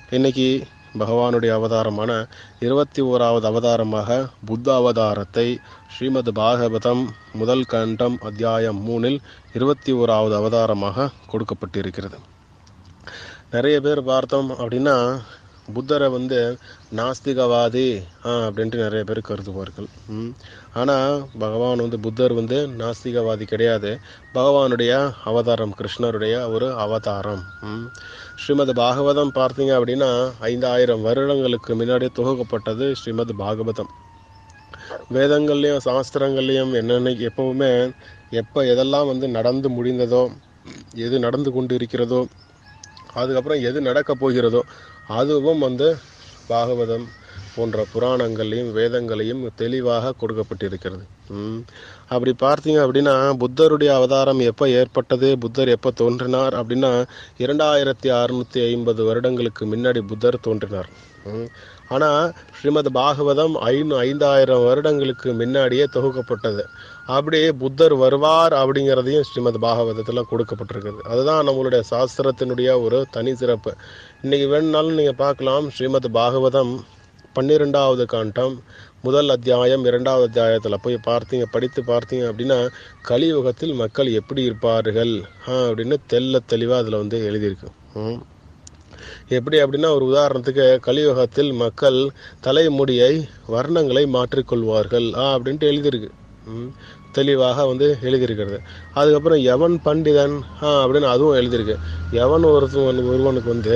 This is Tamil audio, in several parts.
இன்னைக்கு பகவானுடைய அவதாரமான இருபத்தி ஓராவது அவதாரமாக புத்த அவதாரத்தை ஸ்ரீமத் பாகவதம் முதல் கண்டம் அத்தியாயம் மூணில் இருபத்தி ஓராவது அவதாரமாக கொடுக்கப்பட்டிருக்கிறது நிறைய பேர் பார்த்தோம் அப்படின்னா புத்தரை வந்து நாஸ்திகவாதி ஆ, அப்படின்ட்டு நிறைய பேர் கருதுவார்கள் ம். ஆனா பகவான் வந்து புத்தர் வந்து நாஸ்திகவாதி கிடையாது பகவானுடைய அவதாரம் கிருஷ்ணருடைய ஒரு அவதாரம் ம். ஸ்ரீமத் பாகவதம் பார்த்தீங்க அப்படின்னா ஐந்தாயிரம் வருடங்களுக்கு முன்னாடி தொகுக்கப்பட்டது ஸ்ரீமத் பாகவதம் வேதங்கள்லையும் சாஸ்திரங்கள்லையும் என்னென்ன எப்பவுமே எப்போ எதெல்லாம் வந்து நடந்து முடிந்ததோ எது நடந்து கொண்டு இருக்கிறதோ அதுக்கப்புறம் எது நடக்க போகிறதோ அதுவும் வந்து பாகவதம் போன்ற புராணங்களையும் வேதங்களையும் தெளிவாக கொடுக்கப்பட்டிருக்கிறது ம். அப்படி பார்த்தீங்க அப்படின்னா புத்தருடைய அவதாரம் எப்போ ஏற்பட்டது புத்தர் எப்போ தோன்றினார் அப்படின்னா இரண்டாயிரத்தி அறுநூத்தி ஐம்பது வருடங்களுக்கு முன்னாடி புத்தர் தோன்றினார் ம். ஆனா ஸ்ரீமத் பாகவதம் ஐநூ ஐந்தாயிரம் வருடங்களுக்கு முன்னாடியே தொகுக்கப்பட்டது அப்படியே புத்தர் வருவார் அப்படிங்கிறதையும் ஸ்ரீமத் பாகவதத்துல கொடுக்கப்பட்டிருக்குது அதுதான் நம்மளுடைய சாஸ்திரத்தினுடைய ஒரு தனி சிறப்பு இன்னைக்கு வேணும்னாலும் நீங்க பார்க்கலாம் ஸ்ரீமத் பாகவதம் பன்னிரெண்டாவது காண்டம் முதல் அத்தியாயம் இரண்டாவது அத்தியாயத்துல போய் பார்த்தீங்க படித்து பார்த்தீங்க அப்படின்னா கலியுகத்தில் மக்கள் எப்படி இருப்பார்கள் ஆ, அப்படின்னு தெள்ள தெளிவா அதுல வந்து எழுதியிருக்கு ம். எப்படி அப்படின்னா ஒரு உதாரணத்துக்கு கலியுகத்தில் மக்கள் தலைமுடியை வர்ணங்களை மாற்றிக்கொள்வார்கள் ஆ அப்படின்ட்டு எழுதியிருக்கு ம். தெளிவாக வந்து எழுதியிருக்கிறது அதுக்கப்புறம் எவன் பண்டிதன் ஆ அப்படின்னு அதுவும் எழுதியிருக்கு எவன் ஒருத்தன் ஒருவனுக்கு வந்து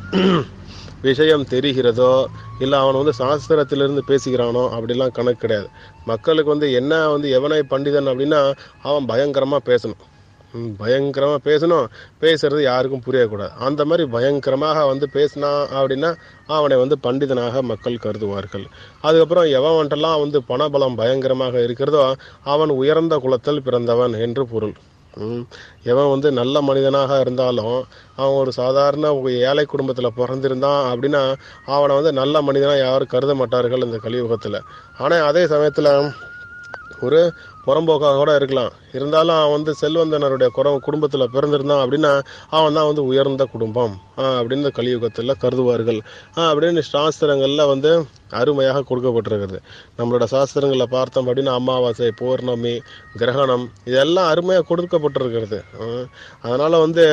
விஷயம் தெரிகிறதோ இல்லை அவன் வந்து சாஸ்திரத்திலிருந்து பேசுகிறானோ அப்படிலாம் கணக்கு கிடையாது மக்களுக்கு வந்து என்ன வந்து எவனை பண்டிதன் அப்படின்னா அவன் பயங்கரமா பேசணும் ம், பயங்கரமா பேசணும் பேசுறது யாருக்கும் புரியக்கூடாது அந்த மாதிரி பயங்கரமாக வந்து பேசினா அப்படின்னா அவனை வந்து பண்டிதனாக மக்கள் கருதுவார்கள் அதுக்கப்புறம் எவன் வந்துட்டெல்லாம் வந்து பணபலம் பயங்கரமாக இருக்கிறதோ அவன் உயர்ந்த குலத்தில் பிறந்தவன் என்று பொருள் ம். எவன் வந்து நல்ல மனிதனாக இருந்தாலும் அவன் ஒரு சாதாரண ஒரு ஏழை குடும்பத்தில் பிறந்திருந்தான் அப்படின்னா அவனை வந்து நல்ல மனிதனா யாரும் கருத மாட்டார்கள் இந்த கலியுகத்தில் ஆனால் அதே சமயத்தில் ஒரு புறம்போக்காக கூட இருக்கலாம் இருந்தாலும் அவன் வந்து செல்வந்தனருடைய குற குடும்பத்தில் பிறந்திருந்தான் அப்படின்னா அவன் தான் வந்து உயர்ந்த குடும்பம் ஆ, அப்படின்னு இந்த கலியுகத்தில் கருதுவார்கள் ஆ, அப்படின்னு சாஸ்திரங்களில் வந்து அருமையாக கொடுக்கப்பட்டிருக்கிறது நம்மளோட சாஸ்திரங்களில் பார்த்தோம் அப்படின்னா அமாவாசை பௌர்ணமி கிரகணம் இதெல்லாம் அருமையாக கொடுக்கப்பட்டிருக்கிறது ஆ, அதனால வந்து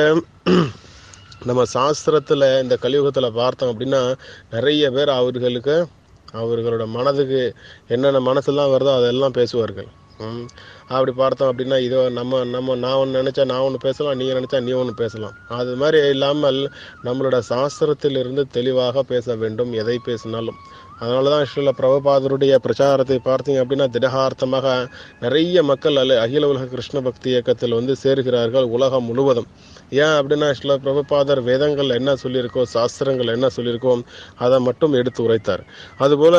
நம்ம சாஸ்திரத்தில் இந்த கலியுகத்தில் பார்த்தோம் அப்படின்னா நிறைய பேர் அவர்களுக்கு அவர்களோட மனதுக்கு என்னென்ன மனசெல்லாம் வருதோ அதெல்லாம் பேசுவார்கள் ம். அப்படி பார்த்தோம் அப்படின்னா இதோ நம்ம நம்ம நான் ஒன்று நினச்சா நான் ஒன்று பேசலாம் நீ நினச்சா நீ ஒன்று பேசலாம் அது மாதிரி இல்லாமல் நம்மளோட சாஸ்திரத்திலிருந்து தெளிவாக பேச வேண்டும் எதை பேசினாலும் அதனால தான் ஸ்ரீல பிரபுபாதருடைய பிரச்சாரத்தை பார்த்தீங்க அப்படின்னா திடகார்த்தமாக நிறைய மக்கள் அல்ல அகில உலக கிருஷ்ண பக்தி இயக்கத்தில் வந்து சேர்கிறார்கள் உலகம் முழுவதும் ஏன் அப்படின்னா ஸ்ரீல பிரபுபாதர் வேதங்கள் என்ன சொல்லியிருக்கோ சாஸ்திரங்கள் என்ன சொல்லியிருக்கோ அதை மட்டும் எடுத்து உரைத்தார் அதுபோல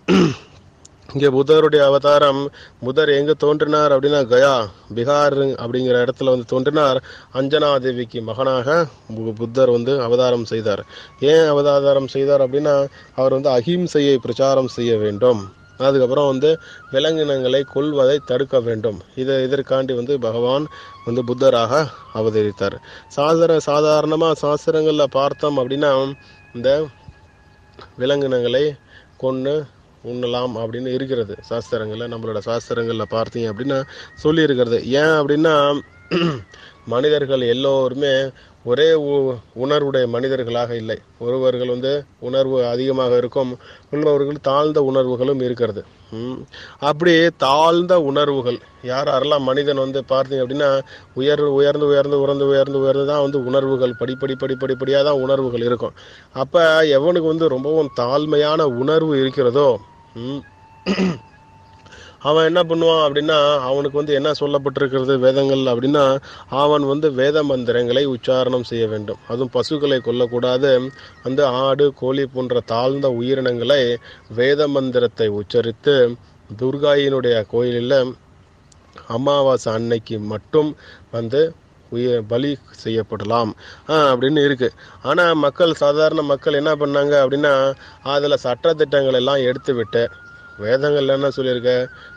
இங்கே புத்தருடைய அவதாரம் புத்தர் எங்க தோன்றினார் அப்படின்னா கயா பீகார் அப்படிங்கிற இடத்துல வந்து தோன்றினார் அஞ்சனா தேவிக்கு மகனாக பு- புத்தர் வந்து அவதாரம் செய்தார் ஏன் அவதாரம் செய்தார் அப்படின்னா அவர் வந்து அஹிம்சையை பிரச்சாரம் செய்ய வேண்டும் அதுக்கப்புறம் வந்து விலங்கினங்களை கொல்வதை தடுக்க வேண்டும் இதை இதற்காண்டி வந்து பகவான் வந்து புத்தராக அவதரித்தார் சாதாரண சாதாரணமாக சாஸ்திரங்களில் பார்த்தோம் அப்படின்னா இந்த விலங்கினங்களை கொன்று உண்ணலாம் அப்படின்னு இருக்கிறது சாஸ்திரங்கள்ல நம்மளோட சாஸ்திரங்கள்ல பார்த்தீங்க அப்படின்னா சொல்லி இருக்கிறது ஏன் அப்படின்னா மனிதர்கள் எல்லோருமே ஒரே உ- உணர்வுடைய மனிதர்களாக இல்லை ஒருவர்கள் வந்து உணர்வு அதிகமாக இருக்கும் உள்ளவர்கள் தாழ்ந்த உணர்வுகளும் இருக்கிறது ம். அப்படி தாழ்ந்த உணர்வுகள் யார் யாரெல்லாம் மனிதன் வந்து பார்த்தீங்க அப்படின்னா உயர் உயர்ந்து உயர்ந்து உயர்ந்து உயர்ந்து உயர்ந்து தான் வந்து உணர்வுகள் படிப்படி படிப்படிப்படியாக தான் உணர்வுகள் இருக்கும் அப்போ எவனுக்கு வந்து ரொம்பவும் தாழ்மையான உணர்வு இருக்கிறதோ ம், அவன் என்ன பண்ணுவான் அப்படின்னா அவனுக்கு வந்து என்ன சொல்லப்பட்டிருக்கிறது வேதங்கள் அப்படின்னா அவன் வந்து வேத மந்திரங்களை உச்சாரணம் செய்ய வேண்டும் அதுவும் பசுக்களை கொல்லக்கூடாது வந்து ஆடு கோழி போன்ற தாழ்ந்த உயிரினங்களை வேத மந்திரத்தை உச்சரித்து துர்காயினுடைய கோயிலில் அமாவாசை அன்னைக்கு மட்டும் வந்து உயிர் பலி செய்யப்படலாம் ஆ, அப்படின்னு இருக்கு ஆனா மக்கள் சாதாரண மக்கள் என்ன பண்ணாங்க அப்படின்னா அதுல சட்ட திட்டங்கள் எல்லாம் எடுத்து விட்டு வேதங்கள்ல என்ன சொல்லியிருக்க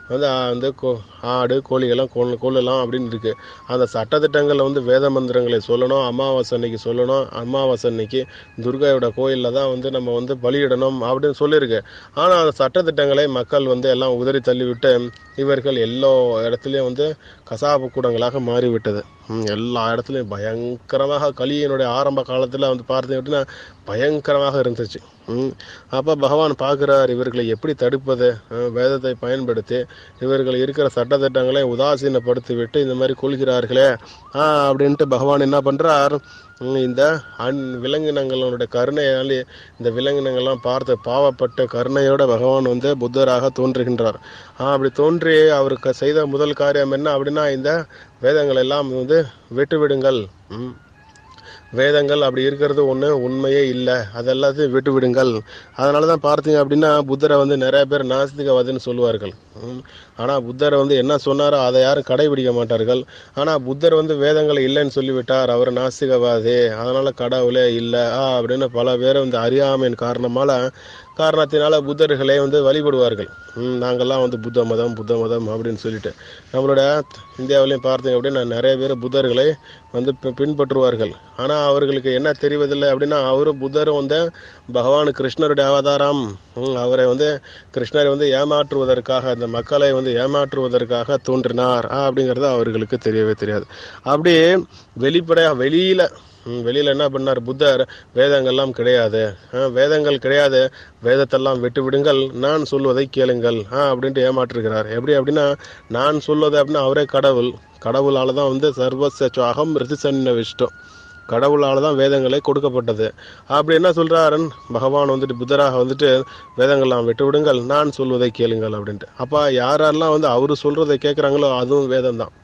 வந்து ஆ, வந்து கோ- ஆடு கோழிகள்லாம் கொல் கொல்லலாம் அப்படின்னு இருக்கு அந்த சட்டத்திட்டங்களில் வந்து வேத மந்திரங்களை சொல்லணும் அமாவாசை அன்னைக்கு சொல்லணும் அமாவாசை அன்னைக்கு துர்காயோட கோயிலில் தான் வந்து நம்ம வந்து பலியிடணும் அப்படின்னு சொல்லியிருக்கு ஆனால் அந்த சட்டத்திட்டங்களை மக்கள் வந்து எல்லாம் உதறி தள்ளிவிட்டு இவர்கள் எல்லா இடத்துலையும் வந்து கசாப்பு கூடங்களாக மாறிவிட்டது ம், எல்லா இடத்துலையும் பயங்கரமாக கலியினுடைய ஆரம்ப காலத்தில் வந்து பார்த்தீங்க அப்படின்னா பயங்கரமாக இருந்துச்சு ம் அப்போ பகவான் பார்க்குறார் இவர்களை எப்படி தடுப்பது அஹ், வேதத்தை பயன்படுத்தி இவர்கள் இருக்கிற சட்டத்திட்டங்களை உதாசீனப்படுத்தி விட்டு இந்த மாதிரி கொள்கிறார்களே ஆ, அப்படின்ட்டு பகவான் என்ன பண்ணுறார் இந்த அன் விலங்கினங்களுடைய கருணையாலே இந்த விலங்கினங்கள்லாம் பார்த்து பாவப்பட்ட கருணையோட பகவான் வந்து புத்தராக தோன்றுகின்றார் ஆ, அப்படி தோன்றி அவருக்கு செய்த முதல் காரியம் என்ன அப்படின்னா இந்த வேதங்கள் எல்லாம் வந்து விட்டு விடுங்கள் ம் வேதங்கள் அப்படி இருக்கிறது ஒன்று உண்மையே இல்லை அதெல்லாத்தையும் விட்டு விடுங்கள் அதனால தான் பார்த்தீங்க அப்படின்னா புத்தரை வந்து நிறைய பேர் நாஸ்திகவாதின்னு சொல்லுவார்கள் ம். ஆனால் புத்தர் வந்து என்ன சொன்னாரோ அதை யாரும் கடைபிடிக்க மாட்டார்கள் ஆனால் புத்தர் வந்து வேதங்களை இல்லைன்னு சொல்லிவிட்டார் அவர் நாஸ்திகவாதி அதனால கடவுளே இல்லை ஆ அப்படின்னு பல பேர் வந்து அறியாமையின் காரணமால காரணத்தினால புத்தர்களை வந்து வழிபடுவார்கள் ம், நாங்கெல்லாம் வந்து புத்த மதம் புத்த மதம் அப்படின்னு சொல்லிட்டு நம்மளோட இந்தியாவிலையும் பார்த்தீங்க அப்படின்னா நிறைய பேர் புத்தர்களை வந்து பி- பின்பற்றுவார்கள் ஆனால் அவர்களுக்கு என்ன தெரிவதில்லை அப்படின்னா அவரு புத்தரும் வந்து பகவான் கிருஷ்ணருடைய அவதாரம் ம், அவரை வந்து கிருஷ்ணரை வந்து ஏமாற்றுவதற்காக அந்த மக்களை வந்து ஏமாற்றுவதற்காக தோன்றினார் ஆ, அப்படிங்கிறது அவர்களுக்கு தெரியவே தெரியாது அப்படியே வெளிப்படையாக வெளியில ம், வெளியில என்ன பண்ணார் புத்தர் வேதங்கள்லாம் கிடையாது ஆ, வேதங்கள் கிடையாது வேதத்தெல்லாம் விட்டு விடுங்கள் நான் சொல்வதை கேளுங்கள் ஆ அப்படின்ட்டு ஏமாற்றுகிறார் எப்படி அப்படின்னா நான் சொல்வது அப்படின்னா அவரே கடவுள் கடவுளால தான் வந்து சர்வச அகம் ரிதிசன்ன விஷ்டம் கடவுளால தான் வேதங்களே கொடுக்கப்பட்டது அப்படி என்ன சொல்றாருன்னு பகவான் வந்துட்டு புத்தராக வந்துட்டு வேதங்கள்லாம் விட்டு விடுங்கள் நான் சொல்வதை கேளுங்கள் அப்படின்ட்டு அப்ப யாரெல்லாம் வந்து அவரு சொல்றதை கேட்குறாங்களோ அதுவும் வேதம் தான்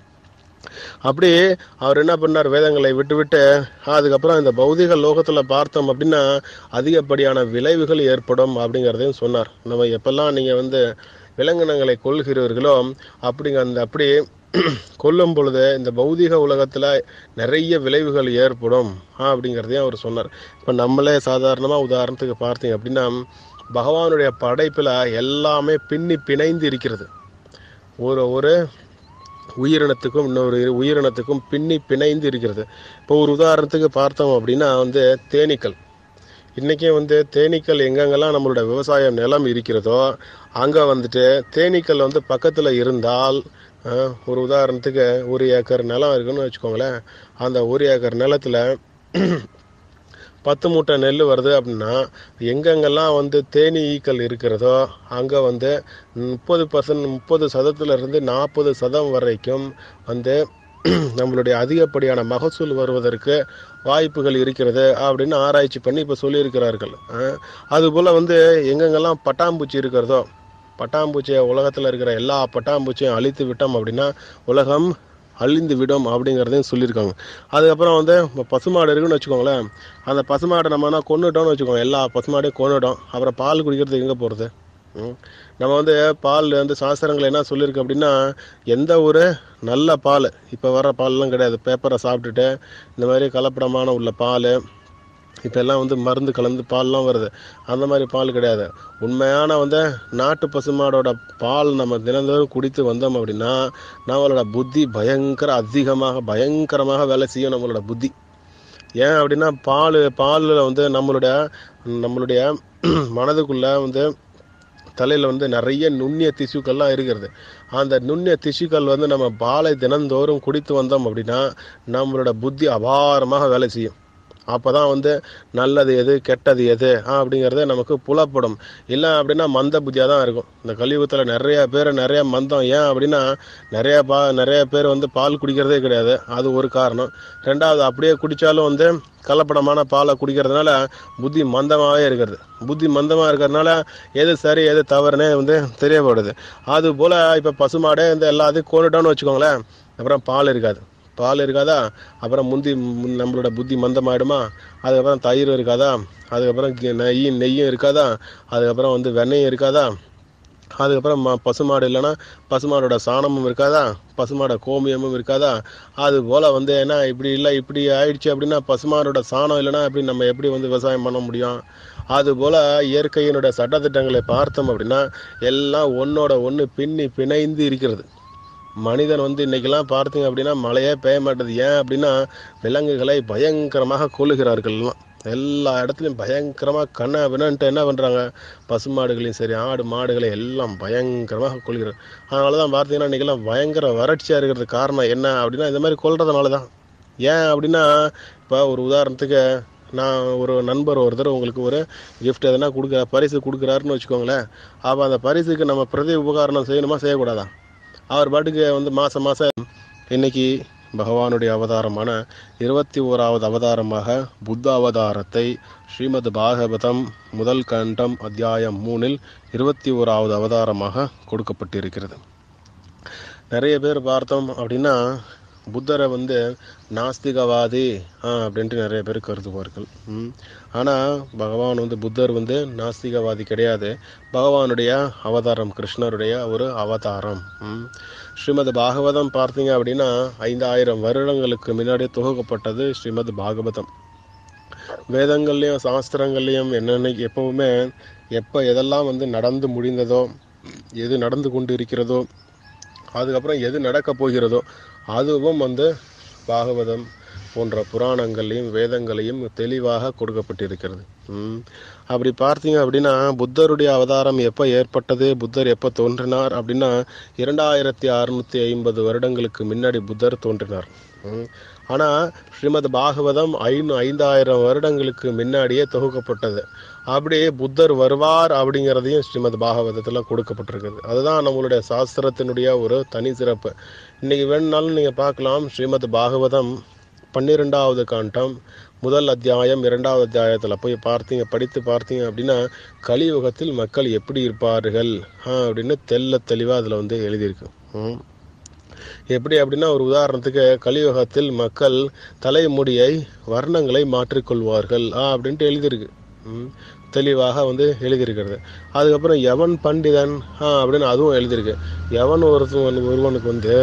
அப்படி அவர் என்ன பண்ணார் வேதங்களை விட்டுவிட்டு அதுக்கப்புறம் இந்த பௌதிக லோகத்தில் பார்த்தோம் அப்படின்னா அதிகப்படியான விளைவுகள் ஏற்படும் அப்படிங்கிறதையும் சொன்னார் நம்ம எப்பெல்லாம் நீங்கள் வந்து விலங்கினங்களை கொள்கிறீர்களோ அப்படிங்க அந்த அப்படி கொல்லும் பொழுது இந்த பௌதிக உலகத்தில் நிறைய விளைவுகள் ஏற்படும் அப்படிங்கிறதையும் அவர் சொன்னார் இப்போ நம்மளே சாதாரணமாக உதாரணத்துக்கு பார்த்தீங்க அப்படின்னா பகவானுடைய படைப்பில் எல்லாமே பின்னி பிணைந்து இருக்கிறது ஒரு ஒரு உயிரினத்துக்கும் இன்னொரு உயிரினத்துக்கும் பின்னி பிணைந்து இருக்கிறது இப்போ ஒரு உதாரணத்துக்கு பார்த்தோம் அப்படின்னா வந்து தேனீக்கள் இன்றைக்கி வந்து தேனீக்கள் எங்கெங்கெல்லாம் நம்மளோட விவசாய நிலம் இருக்கிறதோ அங்கே வந்துட்டு தேனீக்கள் வந்து பக்கத்தில் இருந்தால் அஹ், ஒரு உதாரணத்துக்கு ஒரு ஏக்கர் நிலம் இருக்குன்னு வச்சுக்கோங்களேன் அந்த ஒரு ஏக்கர் நிலத்தில் பத்து மூட்டை நெல் வருது அப்படின்னா எங்கெங்கெல்லாம் வந்து தேனீ ஈக்கள் இருக்கிறதோ அங்கே வந்து முப்பது பர்சன்ட் முப்பது சதத்துலேருந்து நாற்பது சதம் வரைக்கும் வந்து நம்மளுடைய அதிகப்படியான மகசூல் வருவதற்கு வாய்ப்புகள் இருக்கிறது அப்படின்னு ஆராய்ச்சி பண்ணி இப்போ சொல்லியிருக்கிறார்கள் அஹ், அதுபோல் வந்து எங்கெங்கெல்லாம் பட்டாம்பூச்சி இருக்கிறதோ பட்டாம்பூச்சியை உலகத்தில் இருக்கிற எல்லா பட்டாம்பூச்சியும் அழித்து விட்டோம் அப்படின்னா உலகம் அழிந்து விடும் அப்படிங்கிறதையும் சொல்லியிருக்காங்க அதுக்கப்புறம் வந்து இப்போ பசுமாடு இருக்குன்னு வச்சுக்கோங்களேன் அந்த பசுமாடை நம்ம என்ன கொண்டுட்டோம்னு வச்சுக்கோங்க எல்லா பசுமாடையும் கொண்டுட்டோம் அப்புறம் பால் குடிக்கிறதுக்கு எங்கே போகிறது நம்ம வந்து பால் வந்து சாஸ்திரங்கள் என்ன சொல்லியிருக்கு அப்படின்னா எந்த ஒரு நல்ல பால் இப்போ வர பால்லாம் கிடையாது பேப்பரை சாப்பிட்டுட்டு இந்த மாதிரி கலப்படமான உள்ள பால் இப்போ எல்லாம் வந்து மருந்து கலந்து பால்லாம் வருது அந்த மாதிரி பால் கிடையாது உண்மையான வந்து நாட்டு பசுமாடோட பால் நம்ம தினந்தோறும் குடித்து வந்தோம் அப்படின்னா நம்மளோட புத்தி பயங்கர அதிகமாக பயங்கரமாக வேலை செய்யும் நம்மளோட புத்தி ஏன் அப்படின்னா பால் பாலில் வந்து நம்மளுடைய நம்மளுடைய மனதுக்குள்ள வந்து தலையில் வந்து நிறைய நுண்ணிய திசுக்கள்லாம் இருக்கிறது அந்த நுண்ணிய திசுக்கள் வந்து நம்ம பாலை தினந்தோறும் குடித்து வந்தோம் அப்படின்னா நம்மளோட புத்தி அபாரமாக வேலை செய்யும் அப்போ தான் வந்து நல்லது எது கெட்டது எது ஆ, அப்படிங்கிறது நமக்கு புலப்படும் இல்லை அப்படின்னா மந்த புத்தியாக தான் இருக்கும் இந்த கலியுகத்தில் நிறைய பேர் நிறைய மந்தம் ஏன் அப்படின்னா நிறைய பா நிறைய பேர் வந்து பால் குடிக்கிறதே கிடையாது அது ஒரு காரணம் ரெண்டாவது அப்படியே குடித்தாலும் வந்து கலப்படமான பாலை குடிக்கிறதுனால புத்தி மந்தமாகவே இருக்கிறது புத்தி மந்தமாக இருக்கிறதுனால எது சரி எது தவறுனே வந்து தெரியப்படுது அது போல் இப்போ பசுமாடே இந்த எல்லாத்தையும் கொண்டுட்டோன்னு வச்சுக்கோங்களேன் அப்புறம் பால் இருக்காது பால் இருக்காதா அப்புறம் முந்தி முன் நம்மளோட புத்தி மந்தமாயிடுமா அதுக்கப்புறம் தயிர் இருக்காதா அதுக்கப்புறம் கி- நெய் நெய்யும் இருக்காதா அதுக்கப்புறம் வந்து வெண்ணெயும் இருக்காதா அதுக்கப்புறம் ம- பசுமாடு இல்லைன்னா பசுமாடோட சாணமும் இருக்காதா பசுமாட கோமியமும் இருக்காதா அது போல வந்து என்ன இப்படி இல்லை இப்படி ஆயிடுச்சு அப்படின்னா பசுமாடோட சாணம் இல்லைன்னா எப்படி நம்ம எப்படி வந்து விவசாயம் பண்ண முடியும் அது போல இயற்கையினுடைய சட்டத்திட்டங்களை பார்த்தோம் அப்படின்னா எல்லாம் ஒன்னோட ஒன்று பின்னி பிணைந்து இருக்கிறது மனிதன் வந்து இன்னைக்கெல்லாம் பார்த்தீங்க அப்படின்னா மழையே பெய்ய மாட்டேது ஏன் அப்படின்னா விலங்குகளை பயங்கரமாக கொள்ளுகிறார்கள்லாம் எல்லா இடத்துலையும் பயங்கரமாக கண்ணா பின்னான்ட்டு என்ன பண்ணுறாங்க பசுமாடுகளையும் சரி ஆடு மாடுகளை எல்லாம் பயங்கரமாக கொள்கிறார் அதனால தான் பார்த்தீங்கன்னா இன்றைக்கெல்லாம் பயங்கர வறட்சியாக இருக்கிறதுக்கு காரணம் என்ன அப்படின்னா இந்த மாதிரி கொல்றதுனால தான் ஏன் அப்படின்னா இப்போ ஒரு உதாரணத்துக்கு நான் ஒரு நண்பர் ஒருத்தர் உங்களுக்கு ஒரு gift எதனா கொடுக்க பரிசு கொடுக்குறாருன்னு வச்சுக்கோங்களேன் அப்போ அந்த பரிசுக்கு நம்ம பிரதி உபகாரணம் செய்யணுமா செய்யக்கூடாதா அவர் பாட்டுக்கு வந்து மாதம் மாதம் இன்னைக்கு பகவானுடைய அவதாரமான இருபத்தி ஓராவது அவதாரமாக புத்த அவதாரத்தை ஸ்ரீமத் பாகவதம் முதல் கண்டம் அத்தியாயம் மூணில் இருபத்தி ஓராவது அவதாரமாக கொடுக்கப்பட்டிருக்கிறது நிறைய பேர் பார்த்தோம் அப்படின்னா புத்தரை வந்து நாஸ்திகவாதி ஆ, அப்படின்ட்டு நிறைய பேர் கருதுவார்கள் ம். ஆனா பகவான் வந்து புத்தர் வந்து நாஸ்திகவாதி கிடையாது பகவானுடைய அவதாரம் கிருஷ்ணருடைய ஒரு அவதாரம் ம். ஸ்ரீமத் பாகவதம் பார்த்தீங்க அப்படின்னா ஐந்தாயிரம் வருடங்களுக்கு முன்னாடி தொகுக்கப்பட்டது ஸ்ரீமத் பாகவதம் வேதங்கள்லையும் சாஸ்திரங்கள்லையும் என்னென்ன எப்பவுமே எப்போ எதெல்லாம் வந்து நடந்து முடிந்ததோ எது நடந்து கொண்டு இருக்கிறதோ அதுக்கப்புறம் எது நடக்க போகிறதோ அதுவும் வந்து பாகவதம் போன்ற புராணங்களையும் வேதங்களையும் தெளிவாக கொடுக்கப்பட்டிருக்கிறது ம். அப்படி பார்த்தீங்க அப்படின்னா புத்தருடைய அவதாரம் எப்போ ஏற்பட்டது புத்தர் எப்போ தோன்றினார் அப்படின்னா இரண்டாயிரத்தி அறுநூத்தி ஐம்பது வருடங்களுக்கு முன்னாடி புத்தர் தோன்றினார் ம். ஆனா ஸ்ரீமத் பாகவதம் ஐநூ ஐந்தாயிரம் வருடங்களுக்கு முன்னாடியே தொகுக்கப்பட்டது அப்படியே புத்தர் வருவார் அப்படிங்கிறதையும் ஸ்ரீமத் பாகவதத்தில் கொடுக்கப்பட்டிருக்குது அதுதான் நம்மளுடைய சாஸ்திரத்தினுடைய ஒரு தனி சிறப்பு இன்னைக்கு வேணும்னாலும் நீங்கள் பார்க்கலாம் ஸ்ரீமத் பாகவதம் பன்னிரெண்டாவது காண்டம் முதல் அத்தியாயம் இரண்டாவது அத்தியாயத்தில் போய் பார்த்தீங்க படித்து பார்த்தீங்க அப்படின்னா கலியுகத்தில் மக்கள் எப்படி இருப்பார்கள் ஆ, அப்படின்னு தெள்ள தெளிவாக அதில் வந்து எழுதியிருக்கு ம். எப்படி அப்படின்னா ஒரு உதாரணத்துக்கு கலியுகத்தில் மக்கள் தலைமுடியை வர்ணங்களை மாற்றிக்கொள்வார்கள் ஆ அப்படின்ட்டு எழுதியிருக்கு ம். தெளிவாக வந்து எழுதியிருக்கிறது அதுக்கப்புறம் எவன் பண்டிதன் ஆ அப்படின்னு அதுவும் எழுதியிருக்கு எவன் ஒருத்தவன் ஒருவனுக்கு வந்து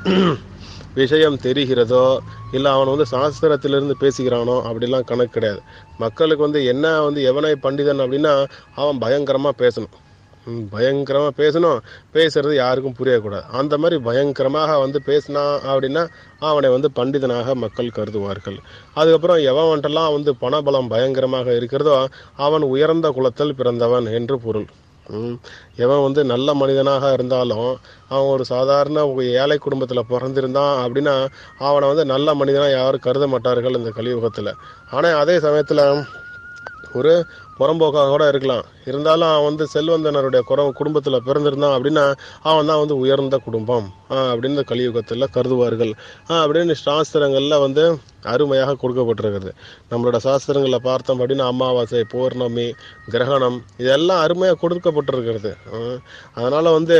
விஷயம் தெரிகிறதோ இல்லை அவன் வந்து சாஸ்திரத்திலிருந்து பேசுகிறானோ அப்படிலாம் கணக்கு கிடையாது மக்களுக்கு வந்து என்ன வந்து எவனை பண்டிதன் அப்படின்னா அவன் பயங்கரமாக பேசணும் ம், பயங்கரமா பேசணும் பேசுறது யாருக்கும் புரியக்கூடாது அந்த மாதிரி பயங்கரமாக வந்து பேசினா அப்படின்னா அவனை வந்து பண்டிதனாக மக்கள் கருதுவார்கள் அதுக்கப்புறம் எவன் வந்துட்டெல்லாம் வந்து பணபலம் பயங்கரமாக இருக்கிறதோ அவன் உயர்ந்த குலத்தில் பிறந்தவன் என்று பொருள் ம். எவன் வந்து நல்ல மனிதனாக இருந்தாலும் அவன் ஒரு சாதாரண ஒரு ஏழை குடும்பத்தில் பிறந்திருந்தான் அப்படின்னா அவனை வந்து நல்ல மனிதனாக யாரும் கருத மாட்டார்கள் இந்த கலியுகத்தில் ஆனால் அதே சமயத்தில் ஒரு புறம்போக்காக கூட இருக்கலாம் இருந்தாலும் அவன் வந்து செல்வந்தனருடைய குற குடும்பத்தில் பிறந்திருந்தான் அப்படின்னா அவன் தான் வந்து உயர்ந்த குடும்பம் ஆ, அப்படின்னு இந்த கலியுகத்தில் கருதுவார்கள் ஆ, அப்படின்னு சாஸ்திரங்களில் வந்து அருமையாக கொடுக்கப்பட்டிருக்கிறது நம்மளோட சாஸ்திரங்களில் பார்த்தோம் அப்படின்னா அமாவாசை பௌர்ணமி கிரகணம் இதெல்லாம் அருமையாக கொடுக்கப்பட்டிருக்கிறது ஆ, அதனால வந்து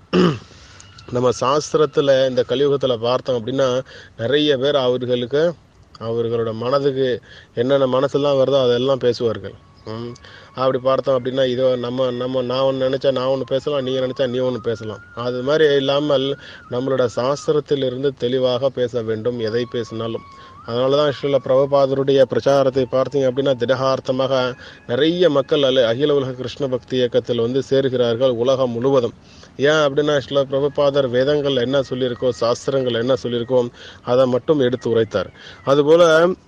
நம்ம சாஸ்திரத்தில் இந்த கலியுகத்தில் பார்த்தோம் அப்படின்னா நிறைய பேர் அவர்களுக்கு அவர்களோட மனதுக்கு என்னென்ன மனசெல்லாம் வருதோ அதெல்லாம் பேசுவார்கள் ம். அப்படி பார்த்தோம் அப்படின்னா இதோ நம்ம நம்ம நான் ஒன்று நினச்சா நான் ஒன்று பேசலாம் நீ நினச்சா நீ ஒன்று பேசலாம் அது மாதிரி இல்லாமல் நம்மளோட சாஸ்திரத்திலிருந்து தெளிவாக பேச வேண்டும் எதை பேசினாலும் அதனால தான் ஸ்ரீல பிரபுபாதருடைய பிரச்சாரத்தை பார்த்தீங்க அப்படின்னா திடகார்த்தமாக நிறைய மக்கள் அல்ல அகில உலக கிருஷ்ண பக்தி இயக்கத்தில் வந்து சேர்கிறார்கள் உலகம் முழுவதும் ஏன் அப்படின்னா ஸ்ரீல பிரபுபாதர் வேதங்கள் என்ன சொல்லியிருக்கோ சாஸ்திரங்கள் என்ன சொல்லியிருக்கோ அதை மட்டும் எடுத்து உரைத்தார் அதுபோல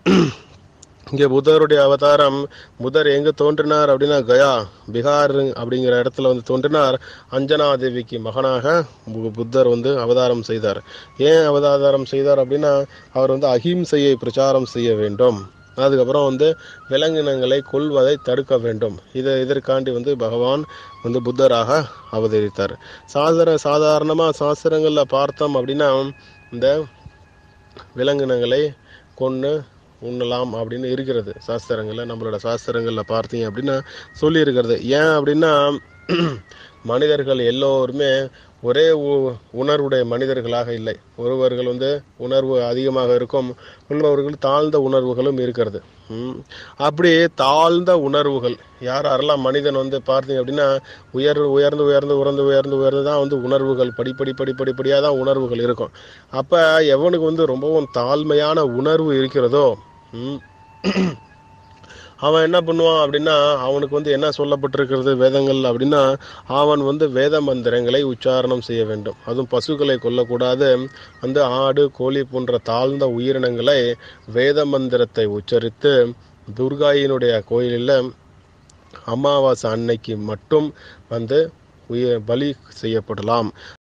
இங்கே புத்தருடைய அவதாரம் புத்தர் எங்க தோன்றினார் அப்படின்னா கயா பீகார் அப்படிங்கிற இடத்துல வந்து தோன்றினார் அஞ்சனா தேவிக்கு மகனாக பு- புத்தர் வந்து அவதாரம் செய்தார் ஏன் அவதாரம் செய்தார் அப்படின்னா அவர் வந்து அஹிம்சையை பிரச்சாரம் செய்ய வேண்டும் அதுக்கப்புறம் வந்து விலங்கினங்களை கொல்வதை தடுக்க வேண்டும் இதை இதற்காண்டி வந்து பகவான் வந்து புத்தராக அவதரித்தார் சாதாரண சாதாரணமாக சாஸ்திரங்களில் பார்த்தோம் அப்படின்னா இந்த விலங்கினங்களை கொன்று உண்ணலாம் அப்படின்னு இருக்கிறது சாஸ்திரங்களில் நம்மளோட சாஸ்திரங்களில் பார்த்தீங்க அப்படின்னா சொல்லியிருக்கிறது ஏன் அப்படின்னா மனிதர்கள் எல்லோருமே ஒரே உ- உணர்வுடைய மனிதர்களாக இல்லை ஒருவர்கள் வந்து உணர்வு அதிகமாக இருக்கும் உள்ளவர்கள் தாழ்ந்த உணர்வுகளும் இருக்கிறது ம். அப்படி தாழ்ந்த உணர்வுகள் யார் யாரெல்லாம் மனிதன் வந்து பார்த்தீங்க அப்படின்னா உயர் உயர்ந்து உயர்ந்து உயர்ந்து உயர்ந்து உயர்ந்து தான் வந்து உணர்வுகள் படிப்படி படிப்படிப்படியாக தான் உணர்வுகள் இருக்கும் அப்போ எவனுக்கு வந்து ரொம்பவும் தாழ்மையான உணர்வு இருக்கிறதோ ம், அவன் என்ன பண்ணுவான் அப்படின்னா அவனுக்கு வந்து என்ன சொல்லப்பட்டிருக்கிறது வேதங்கள் அப்படின்னா அவன் வந்து வேத மந்திரங்களை உச்சாரணம் செய்ய வேண்டும் அதுவும் பசுக்களை கொல்லக்கூடாது வந்து ஆடு கோழி போன்ற தாழ்ந்த உயிரினங்களை வேத மந்திரத்தை உச்சரித்து துர்காயினுடைய கோயிலில் அமாவாசை அன்னைக்கு மட்டும் வந்து உயிர் பலி செய்யப்படலாம்